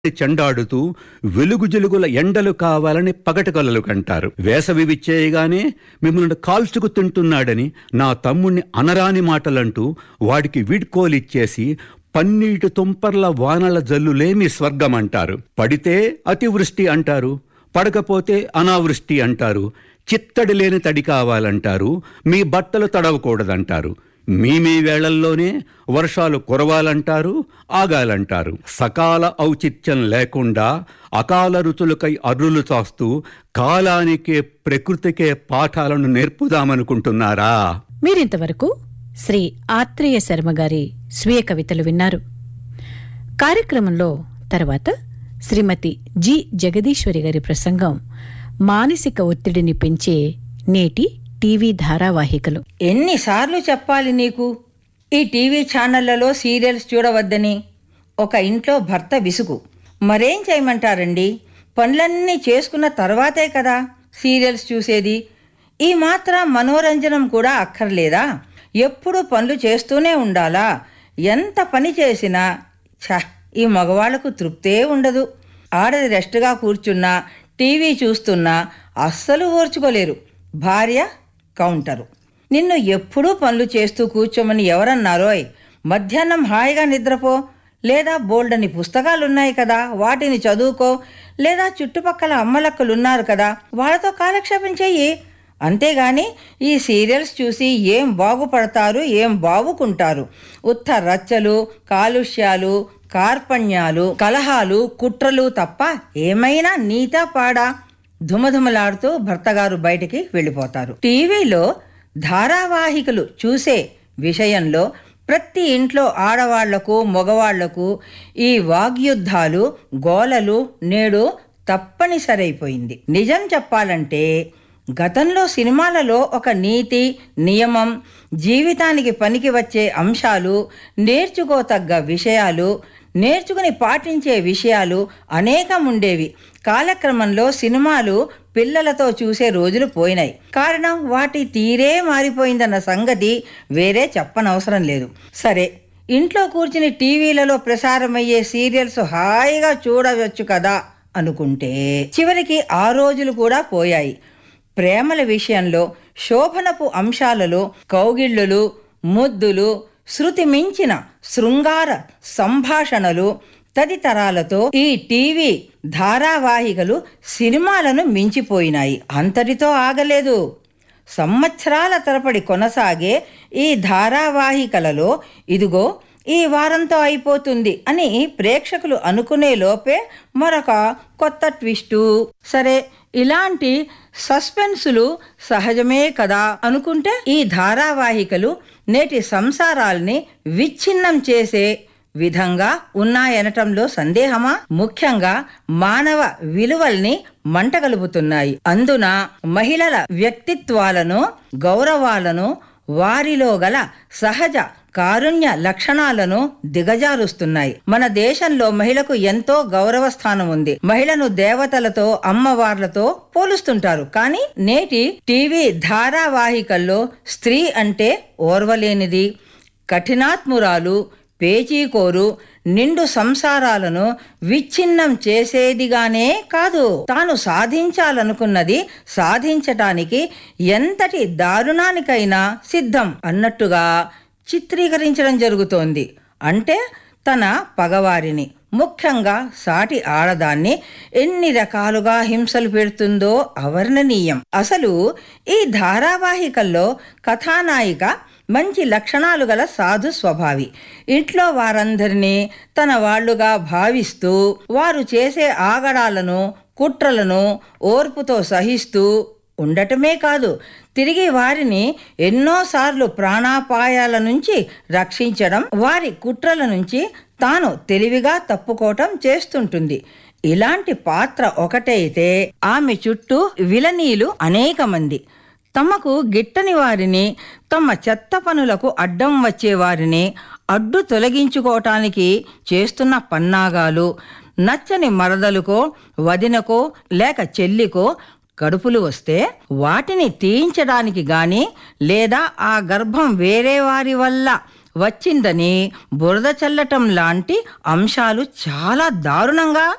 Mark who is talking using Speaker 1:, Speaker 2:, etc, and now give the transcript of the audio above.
Speaker 1: చెండాడుతూ వెలుగు జలుగుల ఎండలు కావాలని పగటి కలలు కంటారు వేసవి విచ్చేయగానే మిమ్మల్ని కాల్చుకు తింటున్నాడని నా తమ్ముణ్ణి అనరాని మాటలంటూ వాడికి వీడ్కోలిచ్చేసి పన్నీటి తుంపర్ల వానల జల్లులే మీ స్వర్గం అంటారు పడితే అతివృష్టి అంటారు పడకపోతే అనావృష్టి అంటారు చిత్తడి లేని తడి కావాలంటారు మీ బట్టలు తడవకూడదంటారు మీ మీ వేళల్లోనే వర్షాలు కురవాలంటారు ఆగాలంటారు సకాల ఔచిత్యం లేకుండా అకాల రుచులకై అర్రులు చాస్తూ కాలానికే ప్రకృతికే పాఠాలను నేర్పుదామనుకుంటున్నారా
Speaker 2: మీరింతవరకు శ్రీ ఆత్రేయ శర్మ గారి స్వీయ కవితలు విన్నారు కార్యక్రమంలో తర్వాత శ్రీమతి జి జగదీశ్వరి గారి ప్రసంగం మానసిక ఒత్తిడిని పెంచే నేటి టీవీ ధారావాహికలు
Speaker 3: ఎన్నిసార్లు చెప్పాలి నీకు ఈ టీవీ ఛానళ్లలో సీరియల్స్ చూడవద్దని ఒక ఇంట్లో భర్త విసుగు మరేం చేయమంటారండి పనులన్నీ చేసుకున్న తర్వాతే కదా సీరియల్స్ చూసేది ఈ మాత్రం మనోరంజనం కూడా అక్కర్లేదా ఎప్పుడూ పనులు చేస్తూనే ఉండాలా ఎంత పని చేసినా ఛ ఈ మగవాళ్లకు తృప్తే ఉండదు ఆడది రెస్ట్గా కూర్చున్నా టీవీ చూస్తున్నా అస్సలు ఓర్చుకోలేరు భార్య కౌంటరు నిన్ను ఎప్పుడూ పనులు చేస్తూ కూర్చోమని ఎవరన్నారోయ్ మధ్యాహ్నం హాయిగా నిద్రపో లేదా బోల్డని పుస్తకాలున్నాయి కదా వాటిని చదువుకో లేదా చుట్టుపక్కల అమ్మలక్కలున్నారు కదా వాళ్ళతో కాలక్షేపం చెయ్యి అంతేగాని ఈ సీరియల్స్ చూసి ఏం బాగుపడతారు ఏం బాగుకుంటారు ఉత్త రచ్చలు కాలుష్యాలు కార్పణ్యాలు కలహాలు కుట్రలు తప్ప ఏమైనా నీతా పాడా ధుమధుమలాడుతూ భర్తగారు బయటికి వెళ్ళిపోతారు టీవీలో ధారావాహికలు చూసే విషయంలో ప్రతి ఇంట్లో ఆడవాళ్లకు మగవాళ్లకు ఈ వాగ్యుద్ధాలు గోలలు నేడు తప్పనిసరైపోయింది నిజం చెప్పాలంటే గతంలో సినిమాలలో ఒక నీతి నియమం జీవితానికి పనికి వచ్చే అంశాలు నేర్చుకోతగ్గ విషయాలు నేర్చుకుని పాటించే విషయాలు అనేకం ఉండేవి కాలక్రమంలో సినిమాలు పిల్లలతో చూసే రోజులు పోయినాయి కారణం వాటి తీరే మారిపోయిందన్న సంగతి వేరే చెప్పనవసరం లేదు సరే ఇంట్లో కూర్చుని టీవీలలో ప్రసారమయ్యే సీరియల్స్ హాయిగా చూడవచ్చు కదా అనుకుంటే చివరికి ఆ రోజులు కూడా పోయాయి ప్రేమల విషయంలో శోభనపు అంశాలలో కౌగిళ్ళులు ముద్దులు శృతి మించిన శృంగార సంభాషణలు తదితరాలతో ఈ టీవీ ధారావాహికలు సినిమాలను మించిపోయినాయి అంతటితో ఆగలేదు సంవత్సరాల తరపడి కొనసాగే ఈ ధారావాహికలలో ఇదిగో ఈ వారంతో అయిపోతుంది అని ప్రేక్షకులు అనుకునే లోపే మరొక కొత్త ట్విస్టు సరే ఇలాంటి సస్పెన్సులు సహజమే కదా అనుకుంటే ఈ ధారావాహికలు నేటి సంసారాల్ని విచ్ఛిన్నం చేసే విధంగా ఉన్నాయనటంలో సందేహమా ముఖ్యంగా మానవ విలువల్ని మంటగలుపుతున్నాయి అందున మహిళల వ్యక్తిత్వాలను గౌరవాలను వారిలో గల సహజ కారుణ్య లక్షణాలను దిగజారుస్తున్నాయి మన దేశంలో మహిళకు ఎంతో గౌరవ స్థానం ఉంది మహిళను దేవతలతో అమ్మవార్లతో పోలుస్తుంటారు కానీ నేటి టీవీ ధారావాహికల్లో స్త్రీ అంటే ఓర్వలేనిది కఠినాత్మురాలు పేచీకోరు నిండు సంసారాలను విచ్ఛిన్నం చేసేదిగానే కాదు తాను సాధించాలనుకున్నది సాధించటానికి ఎంతటి దారుణానికైనా సిద్ధం అన్నట్టుగా చిత్రీకరించడం జరుగుతోంది అంటే తన పగవారిని ముఖ్యంగా సాటి ఆడదాన్ని ఎన్ని రకాలుగా హింసలు పెడుతుందో అవర్ణనీయం అసలు ఈ ధారావాహికల్లో కథానాయిక మంచి లక్షణాలు గల సాధు స్వభావి ఇంట్లో వారందరినీ తన వాళ్ళుగా భావిస్తూ వారు చేసే ఆగడాలను కుట్రలను ఓర్పుతో సహిస్తూ ఉండటమే కాదు తిరిగి వారిని ఎన్నోసార్లు ప్రాణాపాయాల నుంచి రక్షించడం వారి కుట్రల నుంచి తాను తెలివిగా తప్పుకోవటం చేస్తుంటుంది ఇలాంటి పాత్ర ఒకటైతే ఆమె చుట్టూ విలనీలు అనేక మంది తమకు గిట్టని వారిని తమ చెత్త పనులకు అడ్డం వచ్చే వారిని అడ్డు తొలగించుకోవటానికి చేస్తున్న పన్నాగాలు నచ్చని మరదలుకో వదినకో లేక చెల్లికో కడుపులు వస్తే వాటిని తీయించడానికి గాని లేదా ఆ గర్భం వేరే వారి వల్ల వచ్చిందని బురద చల్లటం లాంటి అంశాలు చాలా దారుణంగా